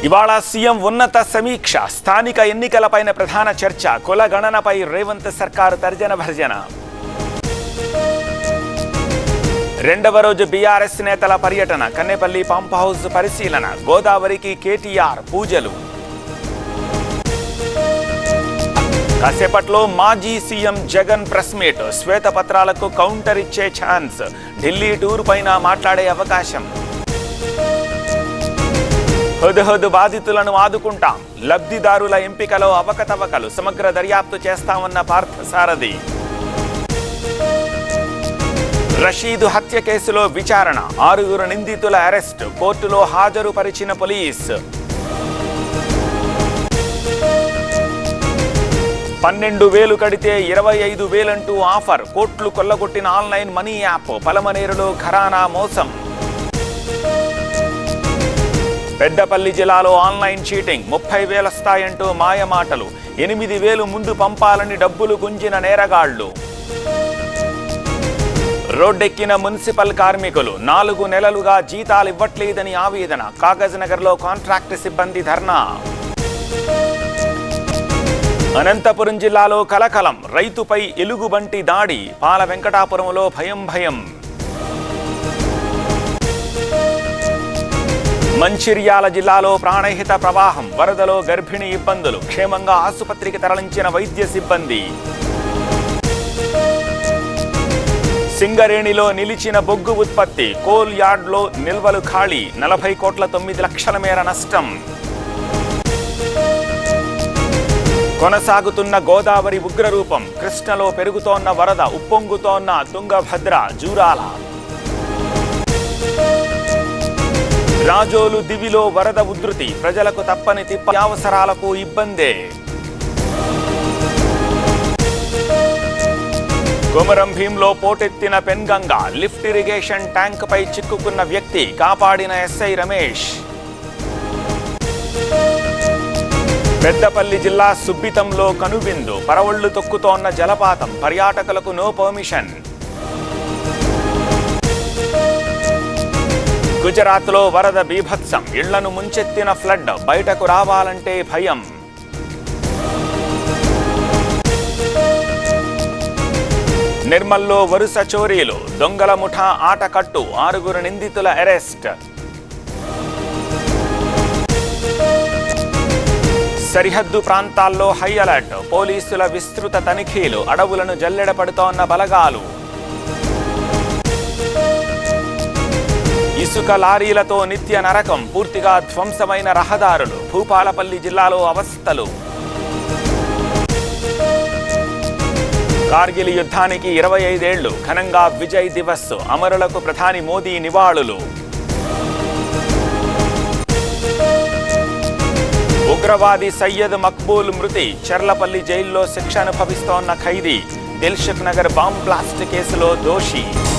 ఇవాళ సీఎం ఉన్నత సమీక్ష స్థానిక ఎన్నికలపైన ప్రధాన చర్చ కుల గణనపై రేవంత్ సర్కారు తర్జన భర్జన రెండవ రోజు బీఆర్ఎస్ నేతల పర్యటన కన్నెపల్లి పంప్ హౌస్ పరిశీలన గోదావరికి కేటీఆర్ పూజలు కాసేపట్లో మాజీ సీఎం జగన్ ప్రెస్ మీట్ శ్వేతపత్రాలకు కౌంటర్ ఇచ్చే ఛాన్స్ ఢిల్లీ టూర్ పైన మాట్లాడే అవకాశం హుద్హుద్ బాధితులను ఆదుకుంటాం లబ్ధిదారుల ఎంపికలో అవకతవకలు సమగ్ర దర్యాప్తు చేస్తామన్న పార్థసారథి రషీదు హత్య కేసులో విచారణ ఆరుగురు నిందితుల అరెస్ట్ కోర్టులో హాజరుపరిచిన పోలీస్ పన్నెండు వేలు కడితే ఇరవై ఐదు వేలంటూ ఆఫర్ కోట్లు కొల్లగొట్టిన ఆన్లైన్ మనీ యాప్ పలమనేరులో ఘరానా మోసం పెద్దపల్లి జిల్లాలో ఆన్లైన్ చీటింగ్ ముప్పై వేలస్తాయంటూ మాయమాటలు ఎనిమిది వేలు ముందు పంపాలని డబ్బులు గుంజిన నేరగాళ్లు రోడ్డెక్కిన మున్సిపల్ కార్మికులు నాలుగు నెలలుగా జీతాలు ఇవ్వట్లేదని ఆవేదన కాగజ్ నగర్లో కాంట్రాక్ట్ సిబ్బంది ధర్నా అనంతపురం జిల్లాలో కలకలం రైతుపై ఎలుగుబంటి దాడి పాల వెంకటాపురంలో భయం భయం మంచిర్యాల జిల్లాలో ప్రాణహిత ప్రవాహం వరదలో గర్భిణి ఇబ్బందులు క్షేమంగా ఆసుపత్రికి తరలించిన వైద్య సిబ్బంది సింగరేణిలో నిలిచిన బొగ్గు ఉత్పత్తి కోల్ యార్డ్లో నిల్వలు ఖాళీ నలభై కోట్ల తొమ్మిది లక్షల మేర నష్టం కొనసాగుతున్న గోదావరి ఉగ్రరూపం కృష్ణలో పెరుగుతోన్న వరద ఉప్పొంగుతోన్న తుంగభద్ర జూరాల రాజోలు దివిలో వరద ఉధృతి ప్రజలకు తప్పని తిప్ప అవసరాలకు ఇబ్బందే కొమరం భీంలో పోటెత్తిన పెన్గంగ లిఫ్ట్ ఇరిగేషన్ ట్యాంక్ పై చిక్కుకున్న వ్యక్తి కాపాడిన ఎస్ఐ రమేష్ పెద్దపల్లి జిల్లా సుబ్బితంలో కనువిందు పరవళ్లు తొక్కుతోన్న జలపాతం పర్యాటకులకు నో పర్మిషన్ గుజరాత్లో వరద బీభత్సం ఇళ్లను ముంచెత్తిన ఫ్లడ్ బయటకు రావాలంటే భయం నిర్మల్లో వరుస చోరీలు దొంగల ముఠా ఆటకట్టు ఆరుగురు నిందితుల అరెస్ట్ సరిహద్దు ప్రాంతాల్లో హై అలర్ట్ పోలీసుల విస్తృత తనిఖీలు అడవులను జల్లెడపడుతోన్న బలగాలు ఇసుక లారీలతో నిత్య నరకం పూర్తిగా ధ్వంసమైన రహదారులు భూపాలపల్లి జిల్లాలో అవస్థలు కార్గిల్ యుద్ధానికి ఇరవై ఐదేళ్లు ఘనంగా విజయ్ దివస్ అమరులకు ప్రధాని మోదీ నివాళులు ఉగ్రవాది సయ్యద్ మక్బూల్ మృతి చెర్లపల్లి జైల్లో శిక్ష అనుభవిస్తోన్న ఖైదీ దిల్షుక్ నగర్ బాంబ్ బ్లాస్ట్ కేసులో దోషి